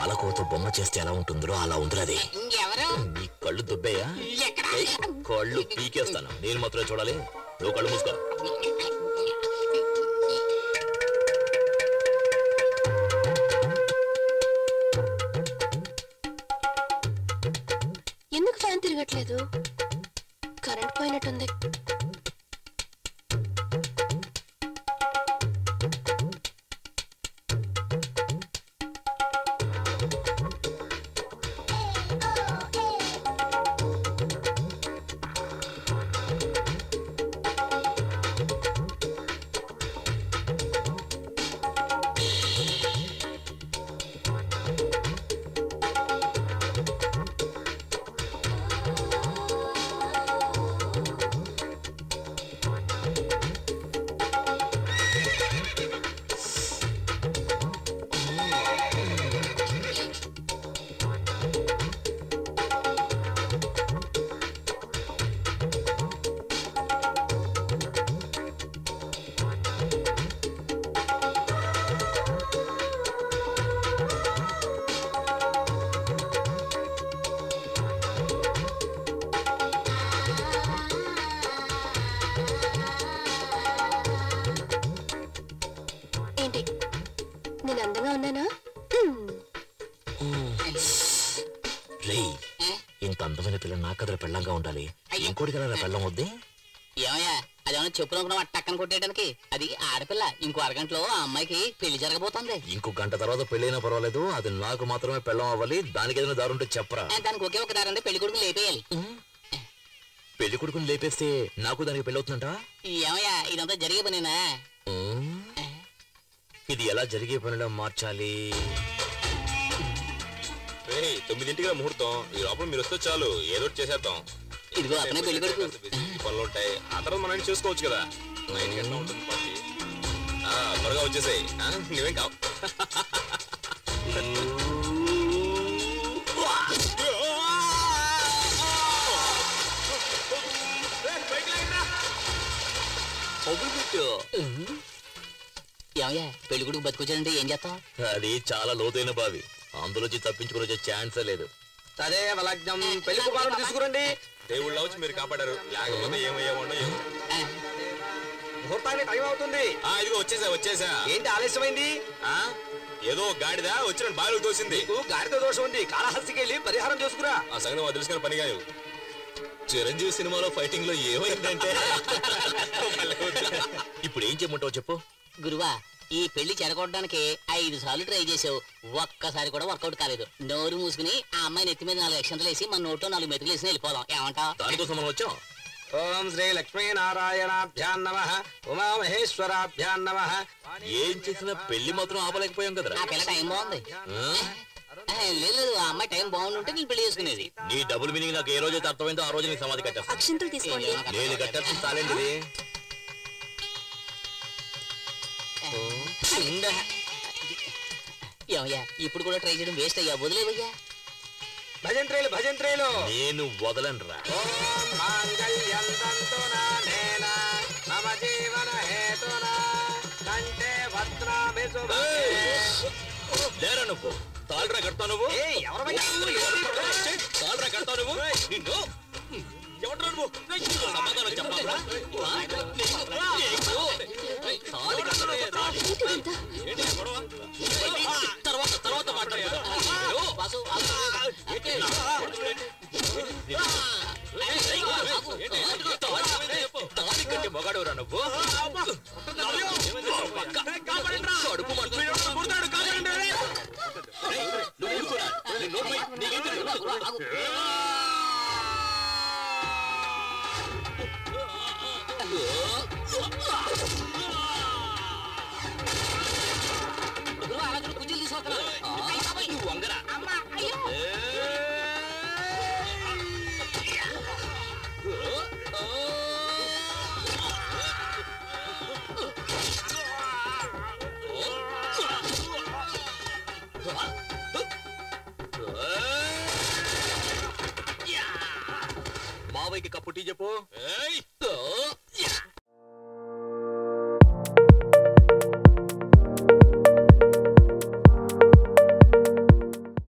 పాలకోతో బొమ్మ చేస్తే ఎలా ఉంటుందో అలా ఉందిరా అది ఇంకెవరు నీ కళ్ళు దుబ్బేయా ఎక్కడ ఏయ్, కళ్ళు పీకేస్తాను నేను మాత్రమే చూడాలి నువ్వు కళ్ళు మూసుకో ఎందుకు ఫ్యాన్ తిరగట్లేదు కరెంట్ పోయినట్టుంది ఏంటి నేను అందంగా ఉన్నానా హ్మ్. రే ఇంత అందమైన పిల్ల నా కదల పెళ్ళంగా ఉండాలి ఇంకోటి కదా నా పెళ్ళం వద్దే ఏమయ్యా అదేమన్నా చెప్పులు టక్కన కొట్టేయడానికి అది ఆడపిల్ల ఇంకో అరగంటలో ఆ అమ్మాయికి పెళ్లి జరగబోతోంది ఇంకో గంట తర్వాత పెళ్ళైనా పర్వాలేదు అది నాకు మాత్రమే పెళ్ళం అవ్వాలి దానికి ఏదైనా దారుంటే చెప్పరా ఆ, దానికి ఒకే ఒక దారంటే పెళ్లి కొడుకు లేపేయాలి పెళ్లి కొడుకుని లేపేస్తే నాకు దానికి పెళ్ళి అవుతుందంట ఏమయ్యా ఇదంతా జరిగే పనేనా ఇది ఎలా జరిగే పనిలో మార్చాలి రేయ్, తొమ్మిదింటికి ముహూర్తం ఈ లోపల మీరు వస్తే చాలు ఏదో ఒకటి చేసేద్దాం ఇదిగో అతనే పెళ్లి కొడుకు ఈ పనులు ఉంటాయి ఆ తర్వాత మనం చేసుకోవచ్చు కదా నైన్ గంటల ఉంటుంది పార్టీ ఆ, త్వరగా వచ్చేసాయి నువ్వేం కావు ఏమయ్యా పెళ్లి కొడుకు బతికొచ్చాడంటే ఏం చేస్తాం అది చాలా లోతైన బావి అందులోంచి తప్పించుకుని వచ్చే ఛాన్సే లేదు తదేవ లగ్నం పెళ్లి కుమారుడు తీసుకురండి దేవుళ్ళ వచ్చి మీరు కాపాడారు లేకపోతే ఏమయ్యామో ఏమో ముహూర్తానికి టైం అవుతుంది ఆ ఇదిగో వచ్చేసా వచ్చేసా ఏంటి ఆలస్యమైంది ఆ ఏదో గాడిదా వచ్చిన బావిలో తోసింది నీకు గాడితో దోషం ఉంది కాళహస్తికి వెళ్ళి పరిహారం చేసుకురా ఆ సంగతి మాకు తెలుసుకుని పని కాదు చిరంజీవి సినిమాలో ఫైటింగ్ లో ఏమైందంటే ఇప్పుడు ఏం చేయమంటావు చెప్పు గురువా ఈ పెళ్లి చెడగొట్టడానికి ఐదు సార్లు ట్రై చేసావు ఒక్కసారి కూడా వర్కౌట్ కాలేదు నోరు మూసుకుని ఆ అమ్మాయి నెత్తి మీద నాలుగు అక్షంతలు వేసి మన నోట్లో నాలుగు మెతుకులు వేసి వెళ్ళిపోదాం ఏమంటావ్ దానికోసం మనం వచ్చాం ఓం శ్రీ లక్ష్మీ నారాయణాభ్యాం నమ ఉమామహేశ్వరాభ్యాం నమ ఏం చేసినా పెళ్లి మాత్రం ఆపలేకపోయాం కదరా ఆ పిల్ల టైం బాగుంది ఆ? ఆ, లేదు లేదు ఆ అమ్మాయి టైం బాగుండుంటే నేను పెళ్లి చేసుకునేది నీ డబుల్ మీనింగ్ నాకు ఏ రోజైతే అర్థమైందో ఆ రోజు నీ సమాధి కట్టేస్తా అక్షింతలు తీసుకోండి నేను కట్టేస్తాను తాలేంటిది ఏమయ్యా ఇప్పుడు కూడా ట్రై చేయడం వేస్ట్ అయ్యా వదిలేవయ్యా భజంత్రేలు భజంత్రేలు నేను వదలనురా ఓం మాంగళ్యం తంతునానేన మమ జీవన హేతునా కంటే భద్రామి శుభే లేరా నువ్వు తాళ్ళరా కడతావు నువ్వు ఏయ్, ఎవరు తాళ్ళరా కడతావు నువ్వు నిన్ను ఎవడ్రా నువ్వు సమాధానం చెప్పాలా తాళి కట్టవే, తాళి. ఏంటిదంతా? ఏంటి ఈ గొడవ? తర్వాత తర్వాత మాట్లాడదా వాసు, ఆగు. తాళి కట్టి మొగాడవురా నువ్వు కడుపు మంట. నువ్వు ఊరుకోరా. నీ నోరు మూయి. నీకేం తెలియదు? ఆగు. గురువా, అలా చూడు, కుర్చీలు తీసుకొస్తున్నాను. అయ్య బాబోయ్. నువ్వు వంగరా అమ్మా, అయ్యో. మావయ్యకి కప్పు టీ చెప్పు ఏయ్